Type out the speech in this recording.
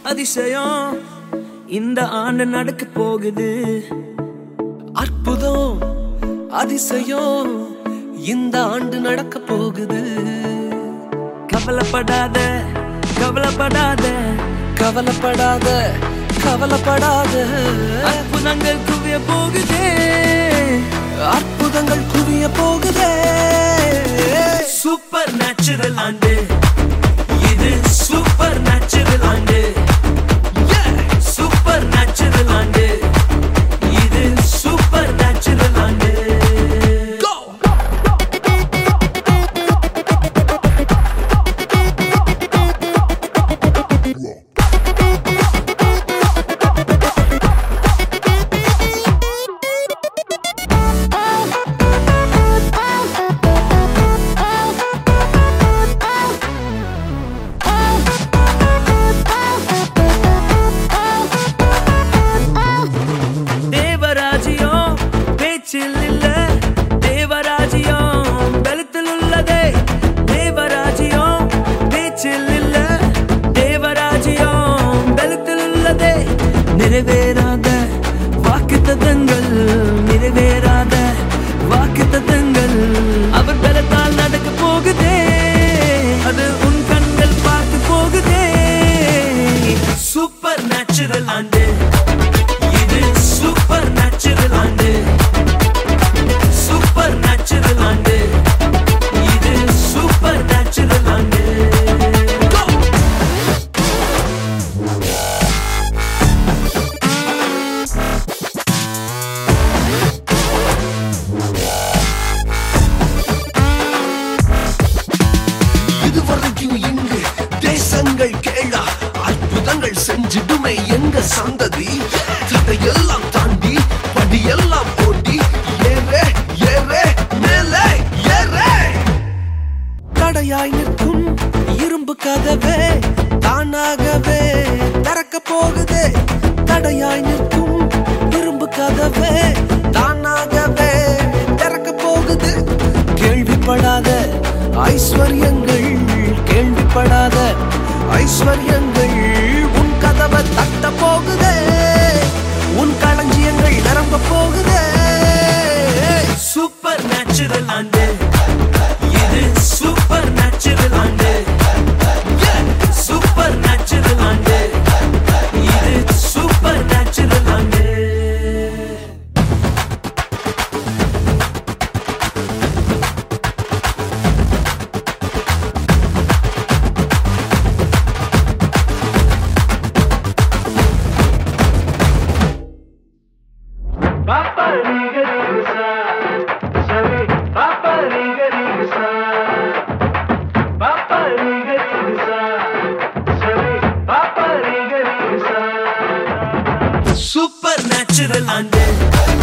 அதிசயம் இந்த ஆண்டு நடக்க போகுது அற்புதம் அதிசயம் இந்த ஆண்டு நடக்க போகுது கவலைப்படாத கவலைப்படாத கவலைப்படாத கவலைப்படாத அற்புதங்கள் குவிய போகுதே அற்புதங்கள் குவிய போகுதே சூப்பர் நேச்சுரல் ஆண்டு இது super natural and super natural and இது சூப்பர் நேச்சுரல் ஆண்டு Go! தேவராஜியம் பேச்சில் இல்ல தேவராஜியம் பலத்தில் உள்ளதே தேவராஜியம் பேச்சில் இல்ல தேவராஜியம் பலத்தில் உள்ளதே நிறைவேறாத வாக்குத்தத்தங்கள் நிறைவேறாத வாக்குத்தத்தங்கள் அவர் பலத்தால் நடக்க போகுதே அது உன் கண்கள் பார்த்து போகுதே சூப்பர் நேச்சுரல் ஆண்டு இது super natural and super natural and இது சூப்பர் நேச்சுரல் ஆண்டு Go! இதுவரைக்கும் இங்கு தேசங்கள் கேளா அற்புதங்கள் செஞ்சிடுமே எங்க சந்ததி தடையெல்லாம் தாண்டி படியெல்லாம் ஓட்டி ஏறே ஏறே மேலே ஏறே தடையாய் நிற்கும் இரும்பு கதவே தானாகவே திறக்க போகுதே தடையாய் நிற்கும் இரும்பு கதவே தானாகவே திறக்க போகுது கேள்விப்படாத ஐஸ்வர்யங்கள் கேள்விப்படாத ஐஸ்வர்யங்கள் உன் கதவை தட்ட போகுதே உன் களஞ்சியங்கள் நிரம்ப போகுதே சூப்பர் நேச்சுரல் ஆண்டு இது super natural and super natural and இது super natural and Papa Riga Riga Sa, Sabe, Papa Riga Riga Sa, Papa Riga Riga Sa, Sabe, Papa Riga Riga Sa. Super natural ஆண்டு